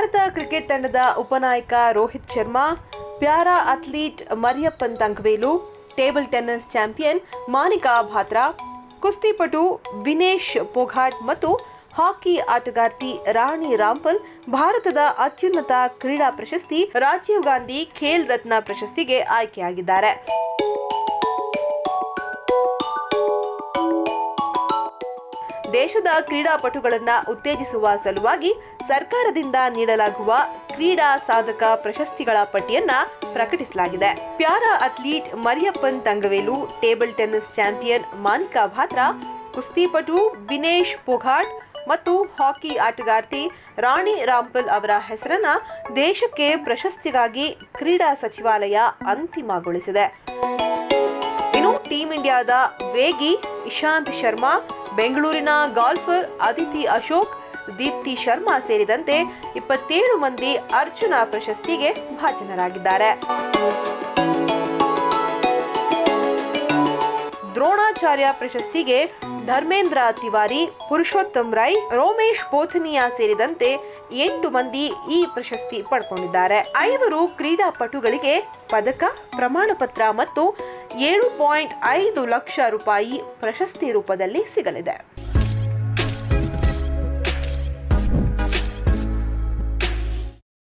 Bharat cricket ತಂಡದ ಉಪನಾಯಕ Rohit Sharma para athlete Mariyappan Thangavelu table tennis champion Manika Batra ಕುಸ್ತಿಪಟು ವಿನೇಶ್ ಪೊಘಾಟ್ ಮತ್ತು ಹಾಕಿ ಆಟಗಾರ್ತಿ ರಾಣಿ ರಾಂಪಲ್ ಭಾರತದ ಅತ್ಯುನ್ನತ ಕ್ರೀಡಾ ಪ್ರಶಸ್ತಿ ರಾಜೀವ್ ಗಾಂಧಿ ಖೇಲ್ ರತ್ನ ಪ್ರಶಸ್ತಿಗೆ ಆಯ್ಕೆಯಾಗಿದ್ದಾರೆ ದೇಶದ ಕ್ರೀಡಾಪಟುಗಳನ್ನ ಉತ್ತೇಜಿಸುವ ಸಲುವಾಗಿ ಸರ್ಕಾರದಿಂದ ನೀಡಲಾಗುವ ಕ್ರೀಡಾ ಸಾಧಕ ಪ್ರಶಸ್ತಿಗಳ ಪಟ್ಟಿಯನ್ನ ಪ್ರಕಟಿಸಲಾಗಿದೆ para athlete Mariyappan Thangavelu table tennis champion Manika Batra ಕುಸ್ತಿಪಟು ವಿನೇಶ್ ಪೊಘಾಟ್ ಮತ್ತು ಹಾಕಿ ಆಟಗಾರ್ತಿ ರಾಣಿ ರಾಂಪಲ್ ಅವರ ಹೆಸರನ್ನ ದೇಶಕ್ಕೆ ಪ್ರಶಸ್ತಿಗಾಗಿ ಕ್ರೀಡಾ ಸಚಿವಾಲಯ ಅಂತಿಮಗೊಳಿಸಿದೆ ಇನ್ನು ಟೀಂ ಇಂಡಿಯಾದ ವೇಗಿ ಇಶಾಂತ್ ಶರ್ಮಾ ಬೆಂಗಳೂರಿನ ಗಾಲ್ಫರ್ ಅದಿತಿ ಅಶೋಕ್ ದೀಪ್ತಿ ಶರ್ಮಾ ಸೇರಿದಂತೆ ಇಪ್ಪತ್ತೇಳು ಮಂದಿ ಅರ್ಜುನ ಪ್ರಶಸ್ತಿಗೆ ಭಾಜನರಾಗಿದ್ದಾರೆ ದ್ರೋಣಾಚಾರ್ಯ ಪ್ರಶಸ್ತಿಗೆ ಧರ್ಮೇಂದ್ರ ತಿವಾರಿ ಪುರುಷೋತ್ತಮ್ ರೈ ರೋಮೇಶ್ ಪೋಥನಿಯಾ ಸೇರಿದಂತೆ ಎಂಟು ಮಂದಿ ಈ ಪ್ರಶಸ್ತಿ ಪಡ್ಕೊಂಡಿದ್ದಾರೆ ಐವರು ಕ್ರೀಡಾಪಟುಗಳಿಗೆ ಪದಕ ಪ್ರಮಾಣ ಪತ್ರ ಮತ್ತು ಏಳು ಪಾಯಿಂಟ್ ಐದು ಲಕ್ಷ ರೂಪಾಯಿ ಪ್ರಶಸ್ತಿ ರೂಪದಲ್ಲಿ ಸಿಗಲಿದೆ